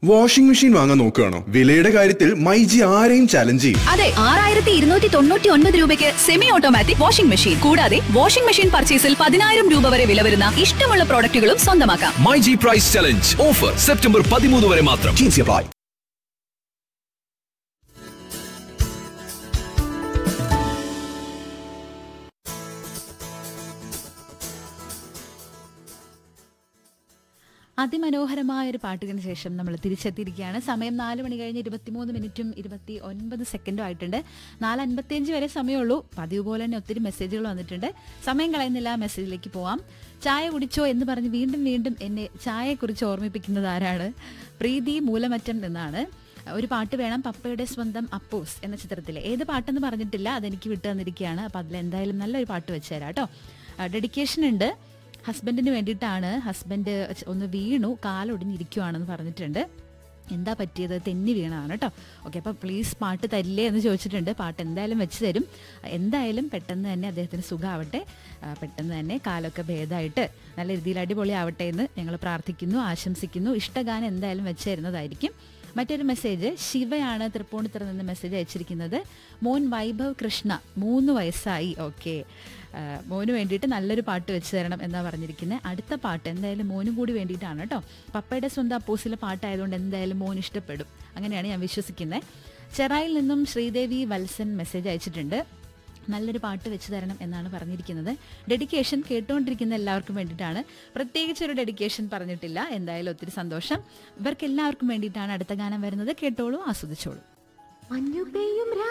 washing machine വാങ്ങാൻ നോക്കുകയാണോ വിലയുടെ കാര്യത്തിൽ മൈജി ആരെയും ചലഞ്ച് ചെയ്യും അതെ ആറായിരത്തി ഇരുന്നൂറ്റി തൊണ്ണൂറ്റി ഒൻപത് രൂപയ്ക്ക് സെമി ഓട്ടോമാറ്റിക് വാഷിംഗ് മെഷീൻ കൂടാതെ വാഷിംഗ് മെഷീൻ പർച്ചേസിൽ പതിനായിരം രൂപ വരെ വില വരുന്ന ഇഷ്ടമുള്ള പ്രോഡക്റ്റുകളും സ്വന്തമാക്കാം my G price challenge offer September പതിമൂന്ന് വരെ മാത്രം അതിമനോഹരമായ ഒരു പാട്ടിന് ശേഷം നമ്മൾ തിരിച്ചെത്തിയിരിക്കുകയാണ് സമയം നാല് മണി കഴിഞ്ഞ് ഇരുപത്തിമൂന്ന് മിനിറ്റും ഇരുപത്തി ഒൻപത് സെക്കൻഡും ആയിട്ടുണ്ട് നാല് അൻപത്തിയഞ്ച് വരെ സമയമുള്ളൂ പതിവ് പോലെ തന്നെ ഒത്തിരി മെസ്സേജുകൾ വന്നിട്ടുണ്ട് സമയം കളയുന്നില്ല മെസ്സേജിലേക്ക് പോവാം ചായ കുടിച്ചോ എന്ന് പറഞ്ഞ് വീണ്ടും വീണ്ടും എന്നെ ചായയെക്കുറിച്ച് ഓർമ്മിപ്പിക്കുന്നത് ആരാണ് പ്രീതി മൂലമറ്റം നിന്നാണ് ഒരു പാട്ട് വേണം പപ്പയുടെ സ്വന്തം അപ്പോസ് എന്ന ചിത്രത്തിലെ ഏത് പാട്ടെന്ന് പറഞ്ഞിട്ടില്ല അതെനിക്ക് വിട്ടു തന്നിരിക്കുകയാണ് അപ്പം അതിലെന്തായാലും നല്ലൊരു പാട്ട് വെച്ചുതരാം കേട്ടോ ഡെഡിക്കേഷൻ ഉണ്ട് ഹസ്ബൻഡിന് വേണ്ടിയിട്ടാണ് ഹസ്ബൻഡ് ഒന്ന് വീണു കാലൊടിഞ്ഞിരിക്കുവാണെന്ന് പറഞ്ഞിട്ടുണ്ട് എന്താ പറ്റിയത് തെന്നി വീണതാണ് കേട്ടോ ഓക്കെ അപ്പോൾ പ്ലീസ് പാട്ട് തരില്ലേ എന്ന് ചോദിച്ചിട്ടുണ്ട് പാട്ട് എന്തായാലും വെച്ച് തരും എന്തായാലും പെട്ടെന്ന് തന്നെ അദ്ദേഹത്തിന് സുഖമാവട്ടെ ആ, പെട്ടെന്ന് തന്നെ കാലൊക്കെ ഭേദമായിട്ട് നല്ല രീതിയിൽ അടിപൊളി ആവട്ടെ എന്ന് ഞങ്ങൾ പ്രാർത്ഥിക്കുന്നു ആശംസിക്കുന്നു ഇഷ്ടഗാനം എന്തായാലും വെച്ച് തരുന്നതായിരിക്കും മറ്റൊരു മെസ്സേജ് ശിവയാണ് തൃപ്പൂണിത്തുറ നിന്ന് മെസ്സേജ് അയച്ചിരിക്കുന്നത് മോൻ വൈഭവ് കൃഷ്ണ മൂന്ന് വയസ്സായി ഓക്കെ മോന് വേണ്ടിയിട്ട് നല്ലൊരു പാട്ട് വെച്ച് തരണം എന്നാ പറഞ്ഞിരിക്കുന്നത് അടുത്ത പാട്ട് എന്തായാലും മോനും കൂടി വേണ്ടിയിട്ടാണ് കേട്ടോ പപ്പയുടെ സ്വന്തം അപ്പോസിലെ പാട്ടായതുകൊണ്ട് എന്തായാലും മോൻ ഇഷ്ടപ്പെടും അങ്ങനെയാണ് ഞാൻ വിശ്വസിക്കുന്നത് ചെറായിൽ നിന്നും ശ്രീദേവി വത്സൻ മെസ്സേജ് അയച്ചിട്ടുണ്ട് നല്ലൊരു പാട്ട് വെച്ച് തരണം എന്നാണ് പറഞ്ഞിരിക്കുന്നത് ഡെഡിക്കേഷൻ കേട്ടുകൊണ്ടിരിക്കുന്ന എല്ലാവർക്കും വേണ്ടിയിട്ടാണ് പ്രത്യേകിച്ച് ഒരു ഡെഡിക്കേഷൻ പറഞ്ഞിട്ടില്ല എന്തായാലും ഒത്തിരി സന്തോഷം ഇവർക്ക് എല്ലാവർക്കും വേണ്ടിയിട്ടാണ് അടുത്ത ഗാനം വരുന്നത് കേട്ടോളൂ ആസ്വദിച്ചോളൂ മഞ്ഞു പെയ്യും